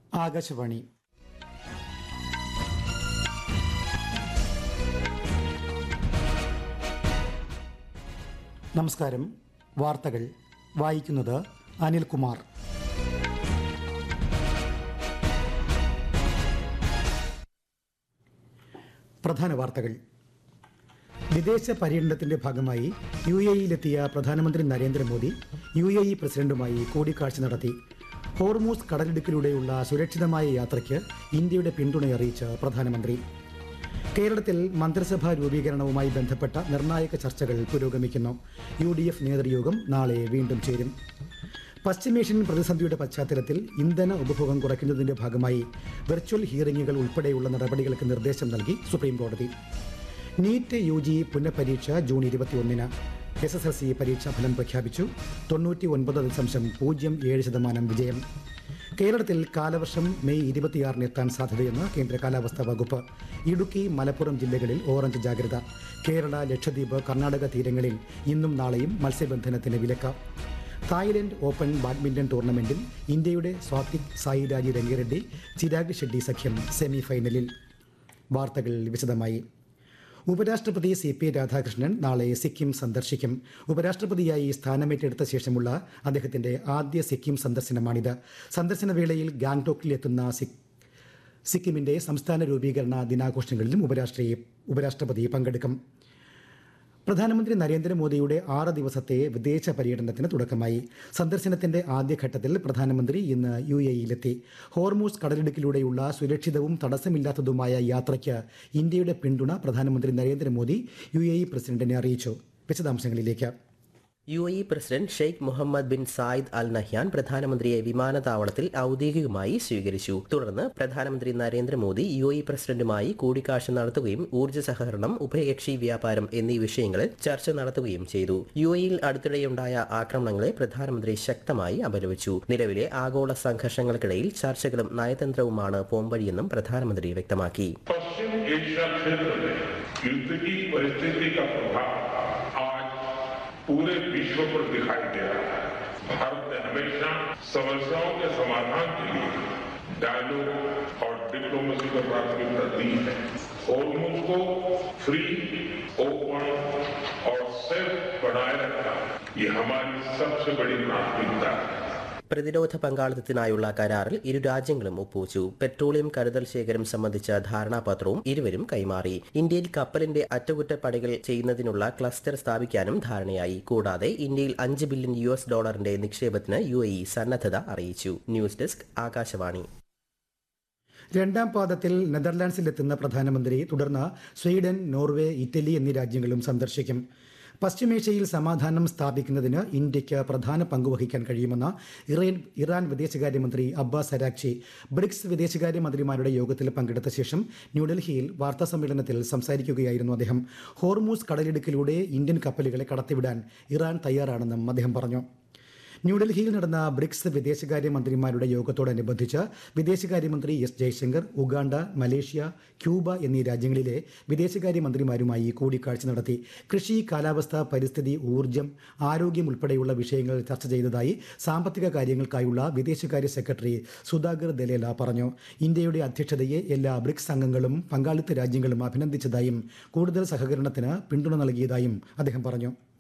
ആകാശവാണി നമസ്കാരം വാർത്തകൾ വായിക്കുന്നത് അനിൽകുമാർ പ്രധാന വാർത്തകൾ വിദേശ പര്യടനത്തിന്റെ ഭാഗമായി യു എ ഇയിലെത്തിയ പ്രധാനമന്ത്രി നരേന്ദ്രമോദി യു എ ഇ പ്രസിഡന്റുമായി കൂടിക്കാഴ്ച നടത്തി ഹോർമൂസ് കടലിടുക്കിലൂടെയുള്ള സുരക്ഷിതമായ യാത്രയ്ക്ക് ഇന്ത്യയുടെ പിന്തുണയറിയിച്ച് പ്രധാനമന്ത്രി കേരളത്തിൽ മന്ത്രിസഭാ രൂപീകരണവുമായി ബന്ധപ്പെട്ട നിർണായക ചർച്ചകൾ പുരോഗമിക്കുന്നു യു ഡി എഫ് നേതൃയോഗം നാളെ വീണ്ടും ചേരും പശ്ചിമേഷ്യൻ പ്രതിസന്ധിയുടെ പശ്ചാത്തലത്തിൽ ഇന്ധന ഉപഭോഗം കുറയ്ക്കുന്നതിന്റെ ഭാഗമായി വെർച്വൽ ഹിയറിംഗുകൾ ഉൾപ്പെടെയുള്ള നടപടികൾക്ക് നിർദ്ദേശം നൽകി സുപ്രീംകോടതി നീറ്റ് യു ജി പുനഃപരീക്ഷ ജൂൺ ഇരുപത്തിയൊന്നിന് എസ് എസ് എൽ സി പരീക്ഷാ ഫലം പ്രഖ്യാപിച്ചു തൊണ്ണൂറ്റി ഒൻപത് ദശാംശം പൂജ്യം ഏഴ് ശതമാനം വിജയം കേരളത്തിൽ കാലവർഷം മെയ് ഇരുപത്തിയാറിന് എത്താൻ സാധ്യതയെന്ന് കേന്ദ്ര കാലാവസ്ഥാ വകുപ്പ് ഇടുക്കി മലപ്പുറം ജില്ലകളിൽ ഓറഞ്ച് ജാഗ്രത കേരള ലക്ഷദ്വീപ് കർണാടക തീരങ്ങളിൽ ഇന്നും നാളെയും മത്സ്യബന്ധനത്തിന് വിലക്ക് തായ്ലൻഡ് ഓപ്പൺ ബാഡ്മിന്റൺ ടൂർണമെന്റിൽ ഇന്ത്യയുടെ സ്വാതിക് സായിരാജി രംഗിറെഡ്ഡി ചിരാഗ് ഷെഡ്ഡി സഖ്യം സെമി ഫൈനലിൽ വാർത്തകൾ വിശദമായി ഉപരാഷ്ട്രപതി സി പി രാധാകൃഷ്ണൻ നാളെ സിക്കിം സന്ദർശിക്കും ഉപരാഷ്ട്രപതിയായി സ്ഥാനമേറ്റെടുത്ത ശേഷമുള്ള അദ്ദേഹത്തിന്റെ ആദ്യ സിക്കിം സന്ദർശനമാണിത് സന്ദർശന വേളയിൽ ഗാംഗ്ടോക്കിൽ എത്തുന്ന സിക് സിക്കിമിന്റെ സംസ്ഥാന രൂപീകരണ ദിനാഘോഷങ്ങളിലും ഉപരാഷ്ട്രീ ഉപരാഷ്ട്രപതി പങ്കെടുക്കും പ്രധാനമന്ത്രി നരേന്ദ്രമോദിയുടെ ആറ് ദിവസത്തെ വിദേശ പര്യടനത്തിന് തുടക്കമായി സന്ദർശനത്തിന്റെ ആദ്യഘട്ടത്തിൽ പ്രധാനമന്ത്രി ഇന്ന് യു എ ഇയിലെത്തി ഹോർമൂസ് കടലിടുക്കിലൂടെയുള്ള സുരക്ഷിതവും തടസ്സമില്ലാത്തതുമായ യാത്രയ്ക്ക് ഇന്ത്യയുടെ പിന്തുണ പ്രധാനമന്ത്രി നരേന്ദ്രമോദി യു എ ഇ പ്രസിഡന്റിനെ അറിയിച്ചു വിശദാംശങ്ങളിലേക്ക് U A E president Sheikh Mohammed bin Zayed Al Nahyan പ്രധാനമന്ത്രിയെ വിമാനത്താവളത്തിൽ ഔദ്യോഗികമായി സ്വീകരിച്ചു തുടർന്ന് പ്രധാനമന്ത്രി നരേന്ദ്രമോദി യു എ ഇ പ്രസിഡന്റുമായി കൂടിക്കാഴ്ച നടത്തുകയും ഊർജ്ജ സഹകരണം ഉഭയകക്ഷി വ്യാപാരം എന്നീ വിഷയങ്ങളിൽ ചർച്ച നടത്തുകയും ചെയ്തു യു എയിൽ അടുത്തിടെയുണ്ടായ ആക്രമണങ്ങളെ പ്രധാനമന്ത്രി ശക്തമായി അപലപിച്ചു നിലവിലെ ആഗോള സംഘർഷങ്ങൾക്കിടയിൽ ചർച്ചകളും നയതന്ത്രവുമാണ് പോംവഴിയെന്നും പ്രധാനമന്ത്രി വ്യക്തമാക്കി पश्चिम एशिया क्षेत्र में युद्ध की परिस्थिति का प्रभाव आज पूरे विश्व पर दिखाई दे रहा है भारत ने हमेशा समस्याओं के समाधान के लिए डायलॉग और डिप्लोमेसी को प्राथमिकता दी है होर्मुज को फ्री ओपन और सेफ बनाए रखना ये हमारी सबसे बड़ी प्राथमिकता है പ്രതിരോധ പങ്കാളിത്തത്തിനായുള്ള കരാറിൽ ഇരു രാജ്യങ്ങളും ഒപ്പുവച്ചു പെട്രോളിയം കരുതൽ ശേഖരം സംബന്ധിച്ച ധാരണാപത്രവും ഇരുവരും കൈമാറി ഇന്ത്യയിൽ കപ്പലിന്റെ അറ്റകുറ്റപ്പണികൾ ചെയ്യുന്നതിനുള്ള ക്ലസ്റ്റർ സ്ഥാപിക്കാനും ധാരണയായി കൂടാതെ ഇന്ത്യയിൽ അഞ്ച് ബില്യൺ യു എസ് ഡോളറിന്റെ നിക്ഷേപത്തിന് യു എ ഇ സന്നദ്ധത അറിയിച്ചു ന്യൂസ് ഡെസ്ക് ആകാശവാണി രണ്ടാം പാദത്തിൽ നെതർലാൻഡ്സിലെത്തുന്ന പ്രധാനമന്ത്രി തുടർന്ന് സ്വീഡൻ നോർവേ ഇറ്റലി എന്നീ രാജ്യങ്ങളും സന്ദർശിക്കും പശ്ചിമേഷ്യയിൽ സമാധാനം സ്ഥാപിക്കുന്നതിന് ഇന്ത്യയ്ക്ക് പ്രധാന പങ്കുവഹിക്കാൻ കഴിയുമെന്ന് ഇറാൻ ഇറാൻ വിദേശകാര്യമന്ത്രി അബ്ബാസ് അരാക്ചി ബ്രിക്സ് വിദേശകാര്യമന്ത്രിമാരുടെ യോഗത്തിൽ പങ്കെടുത്ത ശേഷം ന്യൂഡൽഹിയിൽ വാർത്താസമ്മേളനത്തിൽ സംസാരിക്കുകയായിരുന്നു അദ്ദേഹം ഹോർമൂസ് കടലിടുക്കിലൂടെ ഇന്ത്യൻ കപ്പലുകളെ കടത്തിവിടാൻ ഇറാൻ തയ്യാറാണെന്നും അദ്ദേഹം പറഞ്ഞു ന്യൂഡൽഹിയിൽ നടന്ന ബ്രിക്സ് വിദേശകാര്യമന്ത്രിമാരുടെ യോഗത്തോടനുബന്ധിച്ച് വിദേശകാര്യമന്ത്രി S Jaishankar Uganda Malaysia Cuba എന്നീ രാജ്യങ്ങളിലെ വിദേശകാര്യമന്ത്രിമാരുമായി കൂടിക്കാഴ്ച നടത്തി കൃഷി കാലാവസ്ഥ പരിസ്ഥിതി ഊർജ്ജം ആരോഗ്യം ഉൾപ്പെടെയുള്ള വിഷയങ്ങൾ ചർച്ച ചെയ്തതായി സാമ്പത്തിക കാര്യങ്ങൾക്കായുള്ള വിദേശകാര്യ സെക്രട്ടറി സുധാകർ ദലേല പറഞ്ഞു ഇന്ത്യയുടെ അധ്യക്ഷതയെ എല്ലാ ബ്രിക്സ് അംഗങ്ങളും പങ്കാളിത്ത രാജ്യങ്ങളും അഭിനന്ദിച്ചതായും കൂടുതൽ സഹകരണത്തിന് പിന്തുണ നൽകിയതായും അദ്ദേഹം പറഞ്ഞു